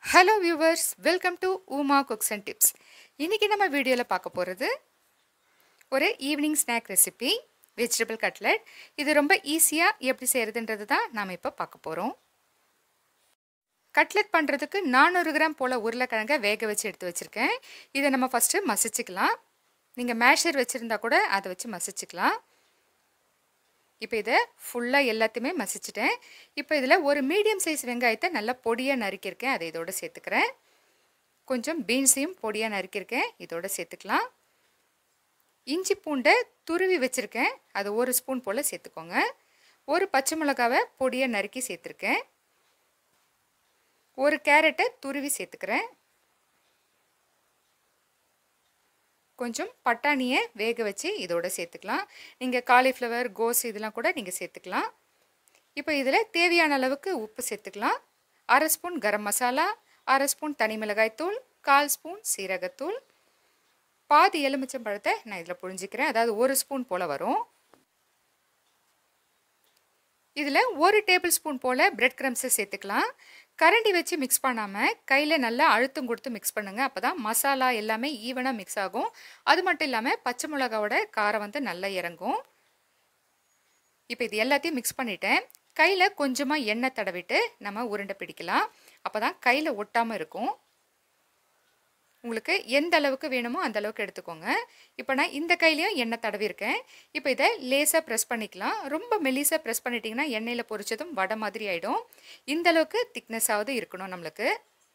hello viewers welcome to Uma cooks and tips இன்றைக்கி நம்ம வீடியோவில் பார்க்க போகிறது ஒரு evening snack recipe vegetable cutlet இது ரொம்ப ஈஸியாக எப்படி செய்கிறதுன்றது தான் நாம் இப்போ பார்க்க போகிறோம் கட்லெட் பண்ணுறதுக்கு நானூறு கிராம் போல் உருளைக்கிழங்க வேக வச்சு எடுத்து வச்சுருக்கேன் இதை நம்ம ஃபஸ்ட்டு மசிச்சுக்கலாம் நீங்கள் மேஷர் வச்சுருந்தா கூட அதை வச்சு மசிச்சுக்கலாம் இப்போ இதை ஃபுல்லாக எல்லாத்தையுமே மசிச்சிட்டேன் இப்போ இதில் ஒரு மீடியம் சைஸ் வெங்காயத்தை நல்லா பொடியாக நறுக்கியிருக்கேன் அதை இதோட சேர்த்துக்கிறேன் கொஞ்சம் பீன்ஸையும் பொடியாக நறுக்கியிருக்கேன் இதோட சேர்த்துக்கலாம் இஞ்சி பூண்டை துருவி வச்சுருக்கேன் அது ஒரு ஸ்பூன் போல் சேர்த்துக்கோங்க ஒரு பச்சை மிளகாவை பொடியாக நறுக்கி சேர்த்துருக்கேன் ஒரு கேரட்டை துருவி சேர்த்துக்கிறேன் கொஞ்சம் பட்டாணியை வேக வச்சு இதோட சேர்த்துக்கலாம் நீங்கள் காலிஃப்ளவர் கோஸ் இதெல்லாம் கூட நீங்கள் சேர்த்துக்கலாம் இப்போ இதில் தேவையான அளவுக்கு உப்பு சேர்த்துக்கலாம் அரை ஸ்பூன் கரம் மசாலா அரை ஸ்பூன் தனி மிளகாய்த்தூள் கால் ஸ்பூன் சீரகத்தூள் பாதி எலுமிச்சம்பழத்தை நான் இதில் புழிஞ்சிக்கிறேன் அதாவது ஒரு ஸ்பூன் போல் வரும் இதில் ஒரு டேபிள் ஸ்பூன் போல் பிரெட் க்ரம்ஸை சேர்த்துக்கலாம் கரண்டி வச்சு மிக்ஸ் பண்ணாமல் கையில் நல்லா அழுத்தம் கொடுத்து மிக்ஸ் பண்ணுங்கள் அப்போ தான் மசாலா எல்லாமே ஈவனாக மிக்ஸ் ஆகும் அது மட்டும் இல்லாமல் பச்சை மிளகாவோட காரம் வந்து நல்லா இறங்கும் இப்போ இது எல்லாத்தையும் மிக்ஸ் பண்ணிட்டேன் கையில் கொஞ்சமாக எண்ணெய் தடவிட்டு நம்ம உருண்டை பிடிக்கலாம் அப்போ தான் கையில் ஒட்டாமல் இருக்கும் உங்களுக்கு எந்த அளவுக்கு வேணுமோ அந்த அளவுக்கு எடுத்துக்கோங்க இப்போ நான் இந்த கையிலையும் எண்ணெய் தடவிருக்கேன் இப்போ இதை லேசாக ப்ரெஸ் பண்ணிக்கலாம் ரொம்ப மெலிசாக ப்ரெஸ் பண்ணிட்டிங்கன்னா எண்ணெயில் பொரிச்சதும் வடை மாதிரி ஆகிடும் இந்த அளவுக்கு திக்னஸாவது இருக்கணும் நம்மளுக்கு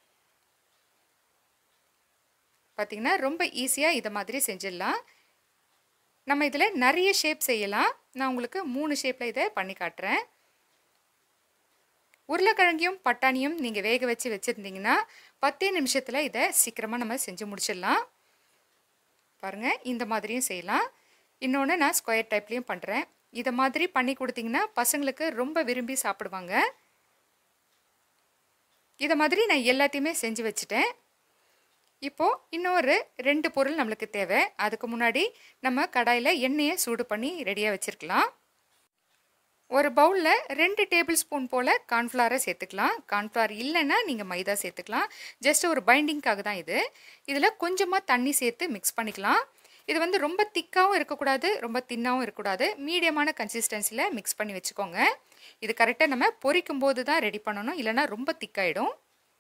பார்த்திங்கன்னா ரொம்ப ஈஸியாக இதை மாதிரி செஞ்சிடலாம் நம்ம இதில் நிறைய ஷேப் செய்யலாம் நான் உங்களுக்கு மூணு ஷேப்பில் இதை பண்ணி காட்டுறேன் உருளைக்கிழங்கையும் பட்டாணியும் நீங்கள் வேக வச்சு வச்சுருந்தீங்கன்னா பத்தே நிமிஷத்தில் இதை சீக்கிரமாக நம்ம செஞ்சு முடிச்சிடலாம் பாருங்கள் இந்த மாதிரியும் செய்யலாம் இன்னொன்று நான் ஸ்கொயர் டைப்லேயும் பண்ணுறேன் இதை மாதிரி பண்ணி கொடுத்தீங்கன்னா பசங்களுக்கு ரொம்ப விரும்பி சாப்பிடுவாங்க இதை மாதிரி நான் எல்லாத்தையுமே செஞ்சு வச்சுட்டேன் இப்போது இன்னொரு ரெண்டு பொருள் நம்மளுக்கு தேவை அதுக்கு முன்னாடி நம்ம கடாயில் எண்ணெயை சூடு பண்ணி ரெடியாக வச்சுருக்கலாம் ஒரு பவுலில் ரெண்டு டேபிள் ஸ்பூன் போல் கார்ன்ஃப்ளவரை சேர்த்துக்கலாம் கார்ன்ஃப்ளவர் இல்லைன்னா நீங்கள் மைதா சேர்த்துக்கலாம் ஜஸ்ட் ஒரு பைண்டிங்க்காக தான் இது இதில் கொஞ்சமாக தண்ணி சேர்த்து மிக்ஸ் பண்ணிக்கலாம் இது வந்து ரொம்ப திக்காகவும் இருக்கக்கூடாது ரொம்ப தின்னாகவும் இருக்கக்கூடாது மீடியமான கன்சிஸ்டன்சியில் மிக்ஸ் பண்ணி வச்சுக்கோங்க இது கரெக்டாக நம்ம பொரிக்கும் போது தான் ரெடி பண்ணணும் இல்லைனா ரொம்ப திக்காயிடும்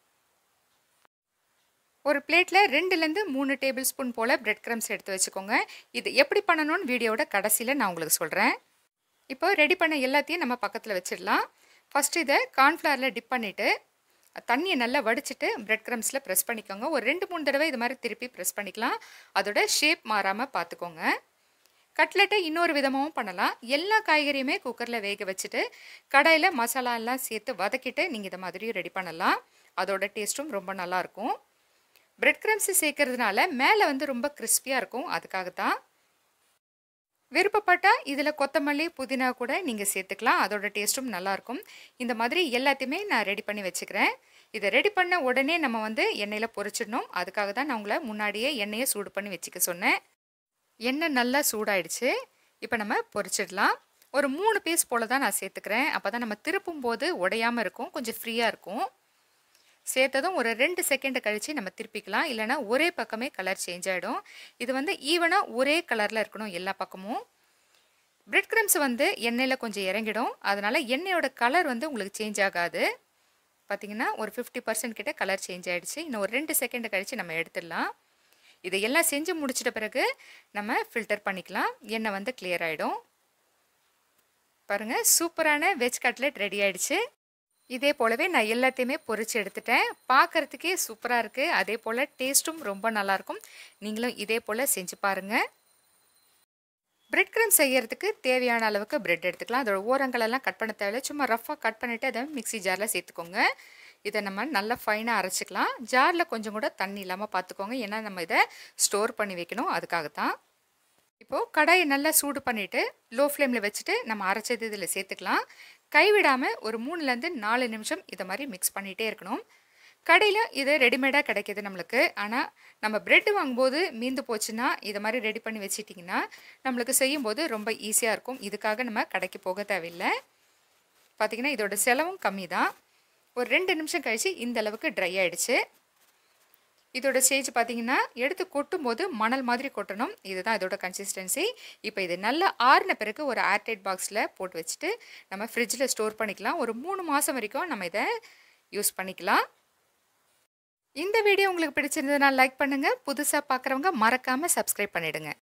ஒரு பிளேட்டில் ரெண்டுலேருந்து மூணு டேபிள் ஸ்பூன் போல் பிரெட் க்ரம்ஸ் எடுத்து வச்சுக்கோங்க இது எப்படி பண்ணணும்னு வீடியோட கடைசியில் நான் உங்களுக்கு சொல்கிறேன் இப்போ ரெடி பண்ண எல்லாத்தையும் நம்ம பக்கத்தில் வச்சிடலாம் ஃபஸ்ட்டு இதை கார்ன்ஃப்ளவரில் டிப் பண்ணிவிட்டு தண்ணியை நல்லா வடிச்சிட்டு பிரெட் க்ரம்ஸில் ப்ரெஸ் பண்ணிக்கோங்க ஒரு ரெண்டு மூணு தடவை இது மாதிரி திருப்பி ப்ரெஸ் பண்ணிக்கலாம் அதோட ஷேப் மாறாமல் பார்த்துக்கோங்க கட்லெட்டை இன்னொரு விதமாகவும் பண்ணலாம் எல்லா காய்கறியுமே குக்கரில் வேக வச்சுட்டு கடாயில் மசாலா எல்லாம் சேர்த்து வதக்கிட்டு நீங்கள் இதை மாதிரியும் ரெடி பண்ணலாம் அதோட டேஸ்ட்டும் ரொம்ப நல்லாயிருக்கும் பிரெட் க்ரம்ஸு சேர்க்கறதுனால மேலே வந்து ரொம்ப கிறிஸ்பியாக இருக்கும் அதுக்காக தான் விருப்பப்பட்டால் இதில் கொத்தமல்லி புதினா கூட நீங்கள் சேர்த்துக்கலாம் அதோட டேஸ்ட்டும் நல்லாயிருக்கும் இந்த மாதிரி எல்லாத்தையுமே நான் ரெடி பண்ணி வச்சுக்கிறேன் இதை ரெடி பண்ண உடனே நம்ம வந்து எண்ணெயில் பொரிச்சிடணும் அதுக்காக தான் நான் உங்களை முன்னாடியே எண்ணெயை சூடு பண்ணி வச்சுக்க சொன்னேன் எண்ணெய் நல்லா சூடாயிடுச்சு இப்போ நம்ம பொரிச்சிடலாம் ஒரு மூணு பீஸ் போல் தான் நான் சேர்த்துக்கிறேன் அப்போ தான் நம்ம திருப்பும் போது உடையாமல் இருக்கும் கொஞ்சம் ஃப்ரீயாக இருக்கும் சேர்த்ததும் ஒரு ரெண்டு செகண்ட் கழித்து நம்ம திருப்பிக்கலாம் இல்லைனா ஒரே பக்கமே கலர் சேஞ்ச் ஆகிடும் இது வந்து ஈவனாக ஒரே கலரில் இருக்கணும் எல்லா பக்கமும் பிரெட் க்ரம்ஸ் வந்து எண்ணெயில் கொஞ்சம் இறங்கிடும் அதனால் எண்ணெயோட கலர் வந்து உங்களுக்கு சேஞ்ச் ஆகாது பார்த்திங்கன்னா ஒரு ஃபிஃப்டி பர்சன்ட் கிட்ட கலர் சேஞ்ச் ஆகிடுச்சு இன்னும் ஒரு ரெண்டு செகண்ட் கழித்து நம்ம எடுத்துடலாம் இதையெல்லாம் செஞ்சு முடிச்சிட்ட பிறகு நம்ம ஃபில்டர் பண்ணிக்கலாம் எண்ணெய் வந்து கிளியர் ஆகிடும் பாருங்கள் சூப்பரான வெஜ் கட்லெட் ரெடி ஆகிடுச்சு இதே போலவே நான் எல்லாத்தையுமே பொரிச்சு எடுத்துட்டேன் பார்க்குறதுக்கே சூப்பராக இருக்குது அதே போல் டேஸ்ட்டும் ரொம்ப நல்லாயிருக்கும் நீங்களும் இதே போல் செஞ்சு பாருங்கள் பிரெட் க்ரம் செய்யறதுக்கு தேவையான அளவுக்கு பிரெட் எடுத்துக்கலாம் அதோட ஓரங்களெல்லாம் கட் பண்ண தேவையில்ல சும்மா ரஃப்பாக கட் பண்ணிவிட்டு அதை மிக்சி ஜாரில் சேர்த்துக்கோங்க இதை நம்ம நல்லா ஃபைனாக அரைச்சிக்கலாம் ஜாரில் கொஞ்சம் கூட தண்ணி இல்லாமல் பார்த்துக்கோங்க ஏன்னா நம்ம இதை ஸ்டோர் பண்ணி வைக்கணும் அதுக்காக தான் இப்போது கடாயை நல்லா சூடு பண்ணிவிட்டு லோ ஃப்ளேமில் வச்சுட்டு நம்ம அரைச்சது இதில் சேர்த்துக்கலாம் கைவிடாமல் ஒரு மூணுலேருந்து நாலு நிமிஷம் இதை மாதிரி மிக்ஸ் பண்ணிகிட்டே இருக்கணும் கடையில் இது ரெடிமேடாக கிடைக்கிது நம்மளுக்கு ஆனால் நம்ம ப்ரெட்டு வாங்கும்போது மீந்து போச்சுன்னா இதை மாதிரி ரெடி பண்ணி வச்சிட்டிங்கன்னா நம்மளுக்கு செய்யும்போது ரொம்ப ஈஸியாக இருக்கும் இதுக்காக நம்ம கடைக்கு போக தேவையில்லை பார்த்திங்கன்னா இதோட செலவும் கம்மி தான் ஒரு ரெண்டு நிமிஷம் கழித்து இந்த அளவுக்கு ட்ரை ஆகிடுச்சு இதோட ஸ்டேஜ் பார்த்தீங்கன்னா எடுத்து கொட்டும் போது மணல் மாதிரி கொட்டணும் இதுதான் இதோட கன்சிஸ்டன்சி இப்போ இது நல்லா ஆறின பிறகு ஒரு ஏர்டைட் பாக்ஸில் போட்டு வச்சுட்டு நம்ம ஃப்ரிட்ஜில் ஸ்டோர் பண்ணிக்கலாம் ஒரு மூணு மாதம் வரைக்கும் நம்ம இதை யூஸ் பண்ணிக்கலாம் இந்த வீடியோ உங்களுக்கு பிடிச்சிருந்ததுன்னா லைக் பண்ணுங்கள் புதுசாக பார்க்குறவங்க மறக்காமல் சப்ஸ்கிரைப் பண்ணிவிடுங்க